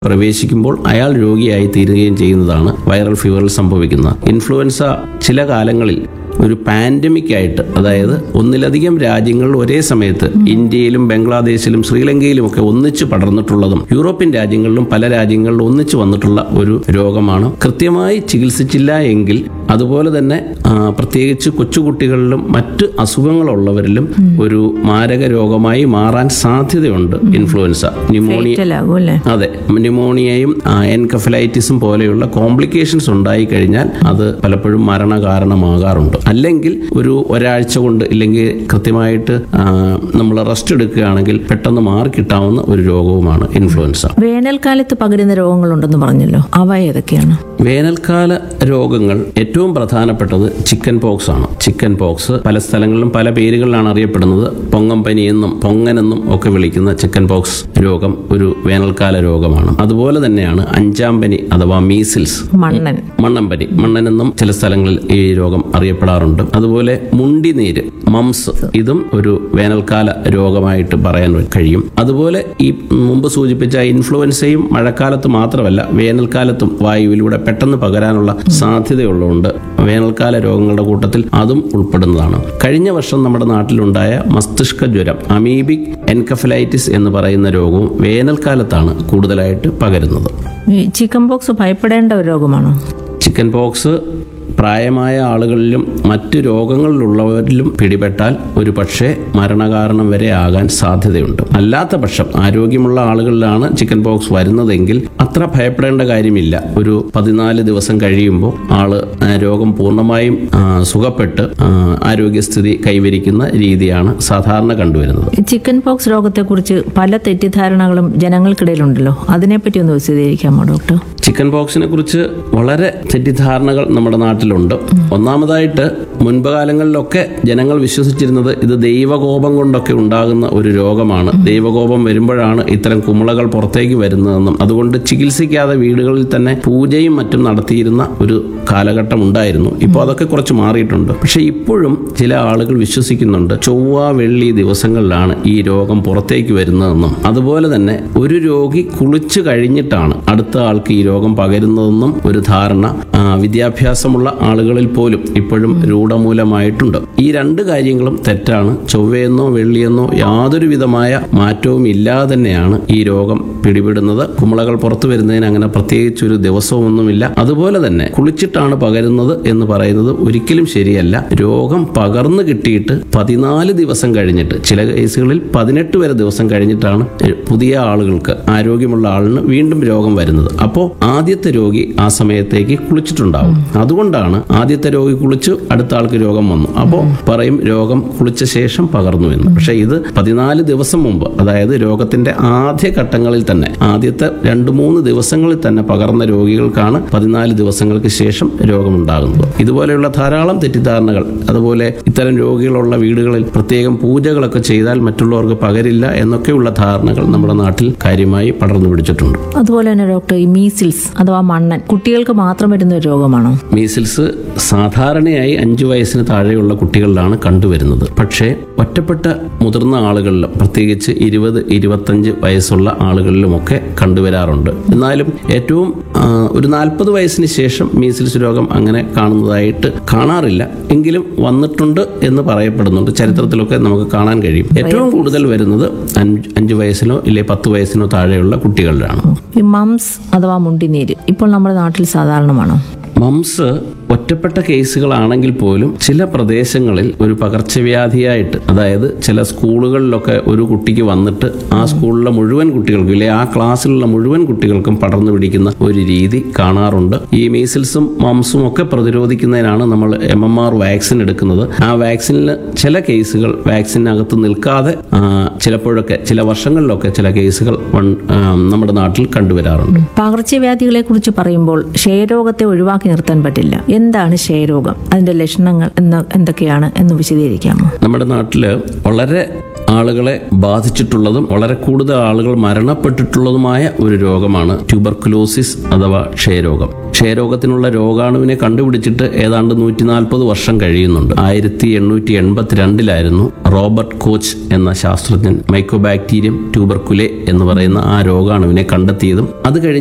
പ്രവേശിക്കുമ്പോൾ അയാൾ രോഗിയായി തീരുകയും ചെയ്യുന്നതാണ് വൈറൽ ഫീവറിൽ സംഭവിക്കുന്നത് ഇൻഫ്ലുവൻസ ചില കാലങ്ങളിൽ ഒരു പാൻഡമിക് ആയിട്ട് അതായത് ഒന്നിലധികം രാജ്യങ്ങളിൽ ഒരേ സമയത്ത് ഇന്ത്യയിലും ബംഗ്ലാദേശിലും ശ്രീലങ്കയിലും ഒക്കെ ഒന്നിച്ച് പടർന്നിട്ടുള്ളതും യൂറോപ്യൻ രാജ്യങ്ങളിലും പല രാജ്യങ്ങളിലും ഒന്നിച്ച് വന്നിട്ടുള്ള ഒരു രോഗമാണ് കൃത്യമായി ചികിത്സിച്ചില്ല എങ്കിൽ അതുപോലെ തന്നെ ആ, പ്രത്യേകിച്ച് കൊച്ചുകുട്ടികളിലും മറ്റ് അസുഖങ്ങളുള്ളവരിലും ഒരു മാരക രോഗമായി മാറാൻ സാധ്യതയുണ്ട് ഇൻഫ്ലുവൻസ ന്യൂമോണിയ ഫേറ്റലാകും അല്ലേ അതെ ന്യൂമോണിയയും ആ, എൻകഫലൈറ്റിസും പോലെയുള്ള കോംപ്ലിക്കേഷൻസ് ഉണ്ടായി കഴിഞ്ഞാൽ അത് പലപ്പോഴും മരണകാരണമാകാറുണ്ട് അല്ലെങ്കിൽ ഒരു ഒരാഴ്ച കൊണ്ട് ഇല്ലെങ്കിൽ കൃത്യമായിട്ട് നമ്മൾ റെസ്റ്റ് എടുക്കുകയാണെങ്കിൽ പെട്ടെന്ന് മാറിക്കിട്ടാവുന്ന ഒരു രോഗവുമാണ് ഇൻഫ്ലുവൻസ വേനൽക്കാലത്ത് പകരുന്ന രോഗങ്ങളുണ്ടെന്ന് പറഞ്ഞല്ലോ അവ ഏതൊക്കെയാണ് വേനൽക്കാല രോഗങ്ങൾ ഏറ്റവും പ്രധാനപ്പെട്ടത് ചിക്കൻ പോക്സ് ആണ് ചിക്കൻ പോക്സ് പല സ്ഥലങ്ങളിലും പല പേരുകളിലാണ് അറിയപ്പെടുന്നത് പൊങ്ങംപനി എന്നും പൊങ്ങനെന്നും ഒക്കെ വിളിക്കുന്ന ചിക്കൻ പോക്സ് രോഗം ഒരു വേനൽക്കാല രോഗമാണ് അതുപോലെ തന്നെയാണ് അഞ്ചാം പനി അഥവാ മീസിൽസ് മണ്ണൻ മണ്ണമ്പനി മണ്ണനെന്നും ചില സ്ഥലങ്ങളിൽ ഈ രോഗം അറിയപ്പെടാറുണ്ട് അതുപോലെ മുണ്ടിനീര് മംസ് ഇതും ഒരു വേനൽക്കാല രോഗമായിട്ട് പറയാൻ കഴിയും അതുപോലെ ഈ മുമ്പ് സൂചിപ്പിച്ച ഇൻഫ്ലുവൻസയും മഴക്കാലത്ത് മാത്രമല്ല വേനൽക്കാലത്തും വായുവിലൂടെ പെട്ടെന്ന് പകരാനുള്ള സാധ്യതയുള്ളതുകൊണ്ട് വേനൽക്കാല രോഗങ്ങളുടെ കൂട്ടത്തിൽ അതും ഉൾപ്പെടുന്നതാണ് കഴിഞ്ഞ വർഷം നമ്മുടെ നാട്ടിലുണ്ടായ മസ്തിഷ്ക ജ്വരം അമീബിക് എൻകഫലൈറ്റിസ് എന്ന് പറയുന്ന രോഗവും വേനൽക്കാലത്താണ് കൂടുതലായിട്ട് പകരുന്നത് ഈ ചിക്കൻ പോക്സ് ഭയപ്പെടേണ്ട ഒരു രോഗമാണോ ചിക്കൻ പോക്സ് പ്രായമായ ആളുകളിലും മറ്റ് രോഗങ്ങളിലുള്ളവരിലും പിടിപെട്ടാൽ ഒരു പക്ഷേ മരണകാരണം വരെ ആകാൻ സാധ്യതയുണ്ട് അല്ലാത്ത പക്ഷം ആരോഗ്യമുള്ള ആളുകളിലാണ് ചിക്കൻ പോക്സ് വരുന്നതെങ്കിൽ അത്ര ഭയപ്പെടേണ്ട കാര്യമില്ല ഒരു പതിനാല് ദിവസം കഴിയുമ്പോൾ ആള് ആ, രോഗം പൂർണ്ണമായും ആ, സുഖപ്പെട്ട് ആ, ആരോഗ്യസ്ഥിതി കൈവരിക്കുന്ന രീതിയാണ് സാധാരണ കണ്ടുവരുന്നത് ഈ ചിക്കൻ പോക്സ് രോഗത്തെക്കുറിച്ച് പല തെറ്റിദ്ധാരണകളും ജനങ്ങൾക്കിടയിലുണ്ടല്ലോ അതിനെപ്പറ്റി ഒന്ന് വിശദീകരിക്കാമോ ഡോക്ടർ ചിക്കൻ പോക്സിനെ കുറിച്ച് വളരെ തെറ്റിദ്ധാരണകൾ നമ്മുടെ നാട്ടിലുണ്ട് ഒന്നാമതായിട്ട് മുൻപ് കാലങ്ങളിലൊക്കെ ജനങ്ങൾ വിശ്വസിച്ചിരുന്നത് ഇത് ദൈവകോപം കൊണ്ടൊക്കെ ഉണ്ടാകുന്ന ഒരു രോഗമാണ് ദൈവകോപം വരുമ്പോഴാണ് ഇത്തരം കുമിളകൾ പുറത്തേക്ക് വരുന്നതെന്നും അതുകൊണ്ട് ചികിത്സിക്കാതെ വീടുകളിൽ തന്നെ പൂജയും മറ്റും നടത്തിയിരുന്ന ഒരു കാലഘട്ടം ഉണ്ടായിരുന്നു ഇപ്പോൾ അതൊക്കെ കുറച്ച് മാറിയിട്ടുണ്ട് പക്ഷെ ഇപ്പോഴും ചില ആളുകൾ വിശ്വസിക്കുന്നുണ്ട് ചൊവ്വ വെള്ളി ദിവസങ്ങളിലാണ് ഈ രോഗം പുറത്തേക്ക് വരുന്നതെന്നും അതുപോലെ തന്നെ ഒരു രോഗി കുളിച്ചു കഴിഞ്ഞിട്ടാണ് അടുത്ത ആൾക്ക് ഈ രോഗം പകരുന്നതെന്നും ഒരു ധാരണ ആ, വിദ്യാഭ്യാസമുള്ള ആളുകളിൽ പോലും ഇപ്പോഴും രൂഢമൂലമായിട്ടുണ്ട് ഈ രണ്ട് കാര്യങ്ങളും തെറ്റാണ് ചൊവ്വയെന്നോ വെള്ളിയെന്നോ യാതൊരു വിധമായ മാറ്റവും ഇല്ലാതെ തന്നെയാണ് ഈ രോഗം പിടിപെടുന്നത് കുമിളകൾ പുറത്തു വരുന്നതിന് അങ്ങനെ പ്രത്യേകിച്ച് ഒരു ദിവസമൊന്നുമില്ല അതുപോലെ തന്നെ കുളിച്ചിട്ടാണ് പകരുന്നത് എന്ന് പറയുന്നത് ഒരിക്കലും ശരിയല്ല രോഗം പകർന്നു കിട്ടിയിട്ട് പതിനാല് ദിവസം കഴിഞ്ഞിട്ട് ചില കേസുകളിൽ പതിനെട്ട് വരെ ദിവസം കഴിഞ്ഞിട്ടാണ് പുതിയ ആളുകൾക്ക് ആരോഗ്യമുള്ള ആളിന് വീണ്ടും രോഗം വരുന്നത് അപ്പോൾ ആദ്യത്തെ രോഗി ആ സമയത്തേക്ക് കുളിച്ചിട്ടുണ്ടാവും അതുകൊണ്ടാണ് ആദ്യത്തെ രോഗി കുളിച്ചു അടുത്ത ആൾക്ക് രോഗം വന്നു അപ്പോൾ പറയും രോഗം കുളിച്ച ശേഷം പകർന്നു എന്ന് പക്ഷേ ഇത് പതിനാല് ദിവസം മുമ്പ് അതായത് രോഗത്തിന്റെ ആദ്യ ഘട്ടങ്ങളിൽ തന്നെ ആദ്യത്തെ രണ്ട് മൂന്ന് ദിവസങ്ങളിൽ തന്നെ പകർന്ന രോഗികൾക്കാണ് പതിനാല് ദിവസങ്ങൾക്ക് ശേഷം രോഗമുണ്ടാകുന്നത് ഇതുപോലെയുള്ള ധാരാളം തെറ്റിദ്ധാരണകൾ അതുപോലെ ഇത്തരം രോഗികളുള്ള വീടുകളിൽ പ്രത്യേകം പൂജകളൊക്കെ ചെയ്താൽ മറ്റുള്ളവർക്ക് പകരില്ല എന്നൊക്കെയുള്ള ധാരണകൾ നമ്മുടെ നാട്ടിൽ കാര്യമായി പടർന്നു പിടിച്ചിട്ടുണ്ട് അതുപോലെ തന്നെ ഡോക്ടർ ഈ മീസിൽസ് അഥവാ മണ്ണൻ കുട്ടികൾക്ക് മാത്രം വരുന്ന ഒരു രോഗമാണോ മീസിൽസ് സാധാരണയായി അഞ്ചു വയസ്സിന് താഴെയുള്ള കുട്ടികളിലാണ് കണ്ടുവരുന്നത് പക്ഷേ ഒറ്റപ്പെട്ട മുതിർന്ന ആളുകളിലും പ്രത്യേകിച്ച് ഇരുപത് ഇരുപത്തഞ്ച് വയസ്സുള്ള ആളുകളിലുമൊക്കെ കണ്ടുവരാറുണ്ട് എന്നാലും ഏറ്റവും ആ, ഒരു നാൽപ്പത് വയസ്സിന് ശേഷം മീസിൽസ് രോഗം അങ്ങനെ കാണുന്നതായിട്ട് കാണാറില്ല എങ്കിലും വന്നിട്ടുണ്ട് എന്ന് പറയപ്പെടുന്നുണ്ട് ചരിത്രത്തിലൊക്കെ നമുക്ക് കാണാൻ കഴിയും ഏറ്റവും കൂടുതൽ വരുന്നത് അഞ്ച് അഞ്ച് വയസ്സിനോ ഇല്ലെ പത്ത് വയസ്സിനോ താഴെയുള്ള കുട്ടികളിലാണ് ഈ മംസ് അഥവാ മുണ്ടിനീര് ഇപ്പോൾ നമ്മുടെ നാട്ടിൽ സാധാരണമാണോ മംസ് ഒറ്റപ്പെട്ട കേസുകളാണെങ്കിൽ പോലും ചില പ്രദേശങ്ങളിൽ ഒരു പകർച്ചവ്യാധിയായിട്ട് അതായത് ചില സ്കൂളുകളിലൊക്കെ ഒരു കുട്ടിക്ക് വന്നിട്ട് ആ സ്കൂളിലെ മുഴുവൻ കുട്ടികൾക്കും ഇല്ലെ ആ ക്ലാസ്സിലുള്ള മുഴുവൻ കുട്ടികൾക്കും പടർന്നു പിടിക്കുന്ന ഒരു രീതി കാണാറുണ്ട് ഈ മീസിൽസും മംസും ഒക്കെ പ്രതിരോധിക്കുന്നതിനാണ് നമ്മൾ എം എം ആർ വാക്സിൻ എടുക്കുന്നത് ആ വാക്സിനിൽ ചില കേസുകൾ വാക്സിനകത്ത് നിൽക്കാതെ ആ, ചിലപ്പോഴൊക്കെ ചില വർഷങ്ങളിലൊക്കെ ചില കേസുകൾ വൺ- ആ, നമ്മുടെ നാട്ടിൽ കണ്ടുവരാറുണ്ട് പകർച്ചവ്യാധികളെ കുറിച്ച് പറയുമ്പോൾ ക്ഷയരോഗത്തെ ഒഴിവാക്കി നിർത്താൻ പറ്റില്ല എന്താണ് ക്ഷയരോഗം അതിന്റെ ലക്ഷണങ്ങൾ എന്ന എന്തൊക്കെയാണ് എന്ന് വിശദീകരിക്കാമോ നമ്മുടെ നാട്ടിൽ വളരെ ആളുകളെ ബാധിച്ചിട്ടുള്ളതും വളരെ കൂടുതൽ ആളുകൾ മരണപ്പെട്ടിട്ടുള്ളതുമായ ഒരു രോഗമാണ് ട്യൂബർക്കുലോസിസ് അഥവാ ക്ഷയരോഗം ക്ഷയരോഗത്തിനുള്ള രോഗാണുവിനെ കണ്ടുപിടിച്ചിട്ട് ഏതാണ്ട് നൂറ്റി നാൽപ്പത് വർഷം കഴിയുന്നുണ്ട് ആയിരത്തി എണ്ണൂറ്റി എൺപത്തിരണ്ടിലായിരുന്നു റോബർട്ട് കോച്ച് എന്ന ശാസ്ത്രജ്ഞൻ മൈക്രോബാക്ടീരിയം ട്യൂബർക്കുലെ എന്ന് പറയുന്ന ആ രോഗാണുവിനെ കണ്ടെത്തിയതും അത് കഴിഞ്ഞ്